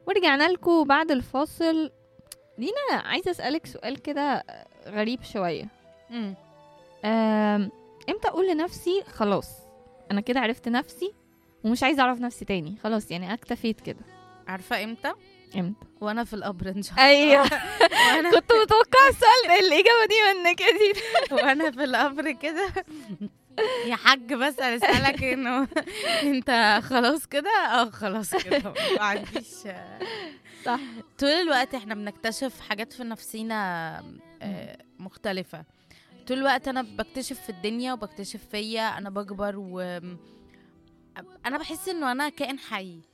ورجعنا لكم بعد الفاصل دينا عايزة أسألك سؤال كده غريب شوية مم. أم، امتى أقول لنفسي خلاص أنا كده عرفت نفسي ومش عايزة أعرف نفسي تاني خلاص يعني اكتفيت كده عارفه امتى امتى وانا في القبر ان شاء الله ايوه وانا كنت متوقعة السؤال الإجابة دي منك يا دينا وانا في القبر كده يا حاج بس انا اسالك انه انت خلاص كده اه خلاص كده ما عنديش صح طول الوقت احنا بنكتشف حاجات في نفسينا آه، مختلفة طول الوقت انا بكتشف في الدنيا وبكتشف فيا انا بكبر و انا بحس انه انا كائن حي